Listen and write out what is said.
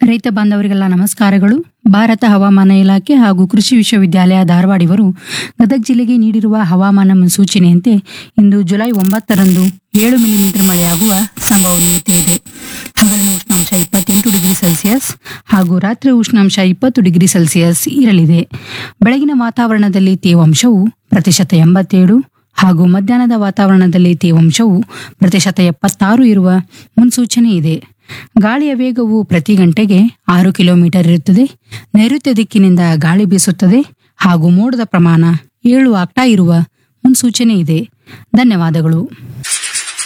ರೈತ ಬಾಂಧವರಿಗೆಲ್ಲ ನಮಸ್ಕಾರಗಳು ಭಾರತ ಹವಾಮಾನ ಇಲಾಖೆ ಹಾಗೂ ಕೃಷಿ ವಿಶ್ವವಿದ್ಯಾಲಯ ಧಾರವಾಡ ಇವರು ಗದಗ ಜಿಲ್ಲೆಗೆ ನೀಡಿರುವ ಹವಾಮಾನ ಮುನ್ಸೂಚನೆಯಂತೆ ಇಂದು ಜುಲೈ ಒಂಬತ್ತರಂದು ಏಳು ಮಿಲಿಮೀಟರ್ ಮಳೆಯಾಗುವ ಸಂಭವನೀಯತೆ ಇದೆ ಹಗಲಿನ ಉಷ್ಣಾಂಶ ಇಪ್ಪತ್ತೆಂಟು ಡಿಗ್ರಿ ಸೆಲ್ಸಿಯಸ್ ಹಾಗೂ ರಾತ್ರಿ ಉಷ್ಣಾಂಶ ಇಪ್ಪತ್ತು ಡಿಗ್ರಿ ಸೆಲ್ಸಿಯಸ್ ಇರಲಿದೆ ಬೆಳಗಿನ ವಾತಾವರಣದಲ್ಲಿ ತೇವಾಂಶವು ಪ್ರತಿಶತ ಎಂಬತ್ತೇಳು ಹಾಗೂ ಮಧ್ಯಾಹ್ನದ ವಾತಾವರಣದಲ್ಲಿ ತೇವಾಂಶವು ಪ್ರತಿಶತ ಎಪ್ಪತ್ತಾರು ಇರುವ ಮುನ್ಸೂಚನೆ ಇದೆ ಗಾಳಿಯ ವೇಗವು ಪ್ರತಿ ಗಂಟೆಗೆ ಆರು ಕಿಲೋಮೀಟರ್ ಇರುತ್ತದೆ ನೈಋತ್ಯ ದಿಕ್ಕಿನಿಂದ ಗಾಳಿ ಬೀಸುತ್ತದೆ ಹಾಗೂ ಮೋಡದ ಪ್ರಮಾಣ ಏಳು ಆಗ್ತಾ ಇರುವ ಮುನ್ಸೂಚನೆ ಇದೆ ಧನ್ಯವಾದಗಳು